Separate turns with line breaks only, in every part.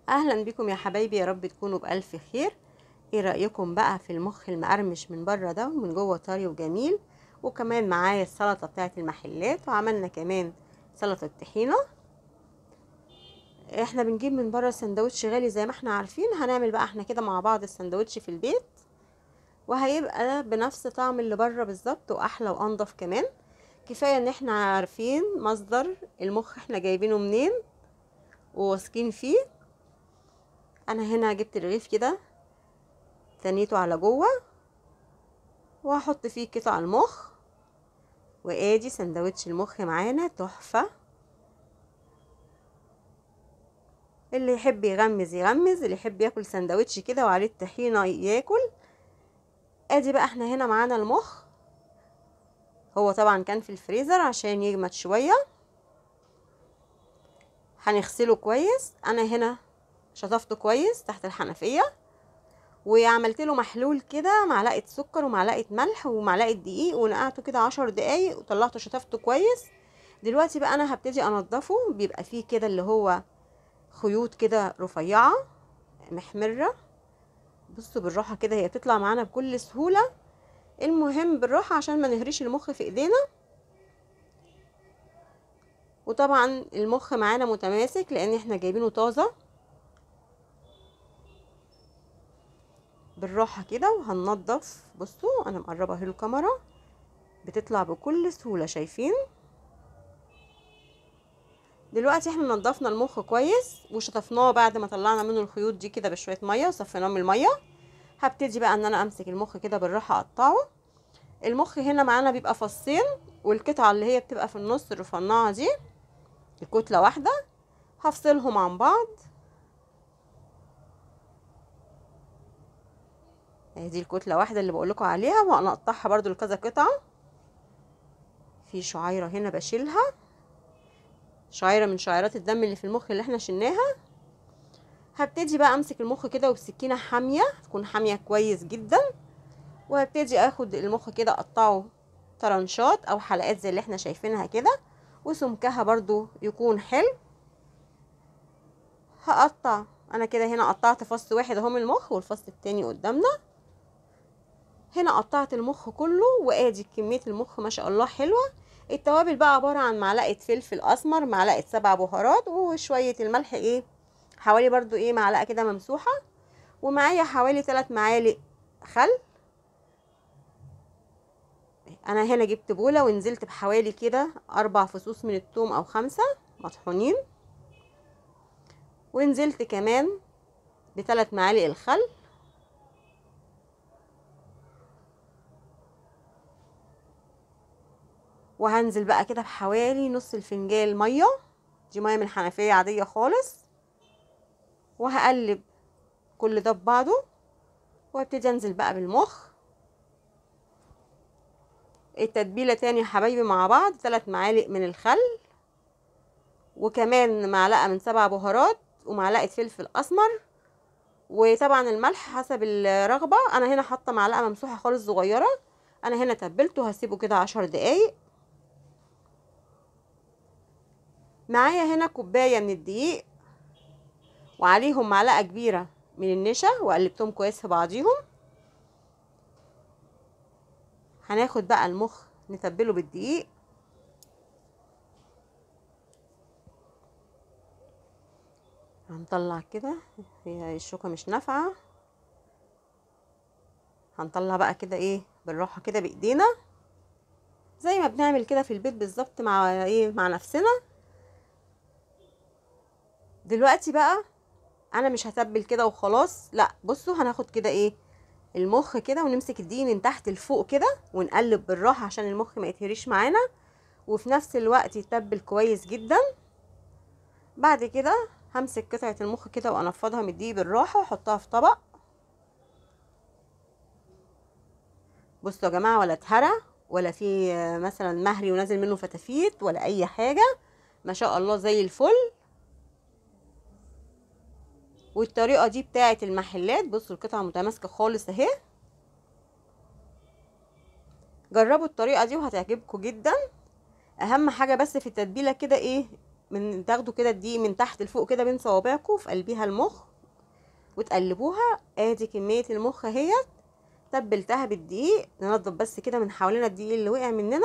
اهلا بكم يا حبايبي يا رب تكونوا بالف خير ايه رايكم بقى في المخ المقرمش من بره ده ومن جوه طري وجميل وكمان معايا السلطه بتاعه المحلات وعملنا كمان سلطه طحينه احنا بنجيب من بره سندوتش غالي زي ما احنا عارفين هنعمل بقى احنا كده مع بعض السندوتش في البيت وهيبقى بنفس طعم اللي بره بالظبط واحلى وانضف كمان كفايه ان احنا عارفين مصدر المخ احنا جايبينه منين وواثقين فيه انا هنا جبت الرغيف كده تنيته على جوه وهحط فيه قطع المخ وادي سندوتش المخ معانا تحفه اللي يحب يغمز يغمز اللي يحب ياكل سندوتش كده وعليه الطحينه ياكل ادي بقى احنا هنا معانا المخ هو طبعا كان في الفريزر عشان يجمد شويه هنغسله كويس انا هنا شطفته كويس تحت الحنفيه وعملت له محلول كده معلقه سكر ومعلقه ملح ومعلقه دقيق ونقعته كده عشر دقايق وطلعته شطفته كويس دلوقتي بقى انا هبتدي انضفه بيبقى فيه كده اللي هو خيوط كده رفيعه محمره بصوا بالراحه كده هي بتطلع معانا بكل سهوله المهم بالراحه عشان ما نهريش المخ في ايدينا وطبعا المخ معانا متماسك لان احنا جايبينه طازه بالراحه كده وهننضف بصوا انا مقربه اهي الكاميرا بتطلع بكل سهوله شايفين دلوقتي احنا نضفنا المخ كويس وشطفناه بعد ما طلعنا منه الخيوط دي كده بشويه ميه وصفيناه من الميه هبتدي بقى ان انا امسك المخ كده بالراحه اقطعه المخ هنا معانا بيبقى فصين والقطعه اللي هي بتبقى في النص الرفنعه دي الكتله واحده هفصلهم عن بعض دي الكتله واحده اللي بقولكوا عليها وهنقطعها برضو لكذا قطعه في شعيره هنا بشيلها شعيره من شعيرات الدم اللي في المخ اللي احنا شلناها هبتدي بقى امسك المخ كده وبسكينه حاميه تكون حاميه كويس جدا وهبتدي اخد المخ كده اقطعه طرنشات او حلقات زي اللي احنا شايفينها كده وسمكها برضو يكون حلو هقطع انا كده هنا قطعت فص واحد اهو من المخ والفص التاني قدامنا هنا قطعت المخ كله وادي كميه المخ ما شاء الله حلوه التوابل بقى عباره عن معلقه فلفل اسمر معلقه سبع بهارات وشويه الملح ايه حوالي برضو ايه معلقه كده ممسوحه ومعايا حوالي 3 معالق خل انا هنا جبت بوله ونزلت بحوالي كده اربع فصوص من الثوم او خمسة مطحونين ونزلت كمان بثلاث معالق الخل وهنزل بقى كده بحوالي نص الفنجان ميه دي ميه من الحنفيه عاديه خالص وهقلب كل ده ببعضه وابتدي انزل بقى بالمخ التتبيله تاني يا حبايبي مع بعض ثلاث معالق من الخل وكمان معلقه من سبع بهارات ومعلقه فلفل اسمر وطبعا الملح حسب الرغبه انا هنا حاطه معلقه ممسوحه خالص صغيره انا هنا تبلته هسيبه كده عشر دقايق معايا هنا كوبايه من الدقيق وعليهم معلقه كبيره من النشا وقلبتهم كويس في بعضيهم هناخد بقى المخ نتبله بالدقيق هنطلع كده هي الشوكة مش نافعة هنطلع بقى كده ايه بالراحة كده بايدينا زي ما بنعمل كده في البيت بالظبط مع ايه مع نفسنا دلوقتي بقى انا مش هتبل كده وخلاص لا بصوا هناخد كده ايه المخ كده ونمسك الدقيق من تحت لفوق كده ونقلب بالراحه عشان المخ ما يتهريش معانا وفي نفس الوقت يتبل كويس جدا بعد كده همسك قطعه المخ كده وانفضها من الدقيق بالراحه واحطها في طبق بصوا يا جماعه ولا اتهرى ولا في مثلا مهري ونازل منه فتافيت ولا اي حاجه ما شاء الله زي الفل والطريقه دي بتاعه المحلات بصوا القطعه متماسكه خالص اهي جربوا الطريقه دي وهتعجبكم جدا اهم حاجه بس في التتبيله كده ايه من تاخدوا كده الدقيق من تحت لفوق كده بين صوابعكم في قلبيها المخ وتقلبوها ادي كميه المخ اهيت تبلتها بالدقيق ننضف بس كده من حوالينا الدقيق اللي وقع مننا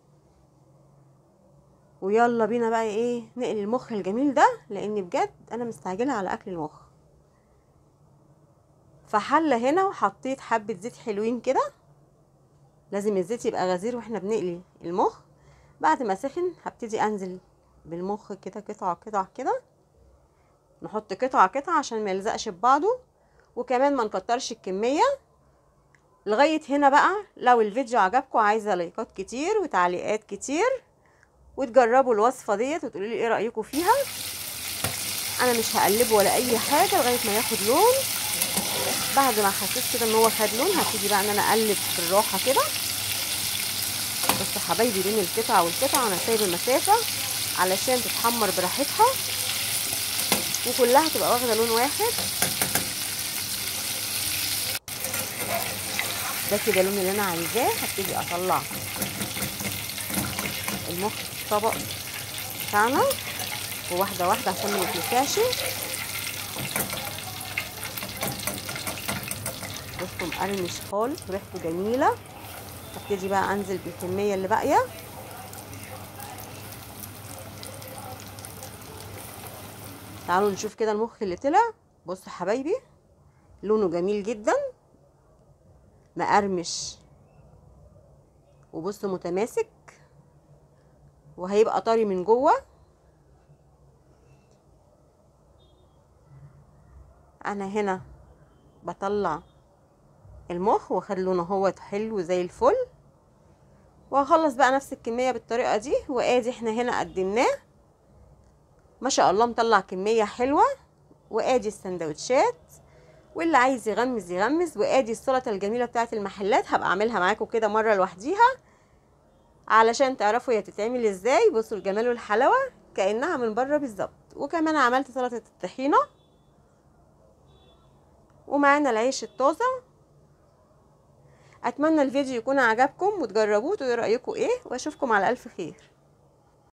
ويلا بينا بقى ايه نقلي المخ الجميل ده لان بجد انا مستعجله على اكل المخ فحله هنا وحطيت حبه زيت حلوين كده لازم الزيت يبقى غزير واحنا بنقلي المخ بعد ما سخن هبتدي انزل بالمخ كده قطعه قطعه كده نحط قطعه قطعه عشان ما يلزقش ببعضه وكمان ما نكترش الكميه لغايه هنا بقى لو الفيديو عجبكم عايزه لايكات كتير وتعليقات كتير وتجربوا الوصفه ديت وتقولوا لي ايه رايكم فيها انا مش هقلبه ولا اي حاجه لغايه ما ياخد لون بعد ما حسيت كده ان هو خد لون هبتدي بقى ان انا اقلب بالراحه كده بس حبايبي بين القطعه والقطعه انا سايبه المسافه علشان تتحمر براحتها وكلها تبقى واخده لون واحد ده كده اللون اللي انا عايزاه هبتدي اطلع المخ في الطبق بتاعنا وواحده واحده عشان ما يتلسعش بصوا مقرمش خالص وريحته جميله هبتدي بقى انزل بالكميه اللي باقيه تعالوا نشوف كده المخ اللي طلع بصوا حبايبي لونه جميل جدا مقرمش وبصوا متماسك وهيبقى طري من جوه انا هنا بطلع المخ واخد لونه اهوت حلو زي الفل وهخلص بقى نفس الكميه بالطريقه دي وادي احنا هنا قدمناه ما شاء الله مطلع كميه حلوه وادي السندوتشات واللي عايز يغمز يغمز وادي السلطه الجميله بتاعه المحلات هبقى اعملها معاكم كده مره لوحديها علشان تعرفوا هي تتعمل ازاي بصوا الجمال والحلاوه كانها من بره بالظبط وكمان عملت سلطه الطحينه ومعانا العيش الطازه اتمنى الفيديو يكون عجبكم وتجربوه وتقولوا رايكم ايه واشوفكم على الف خير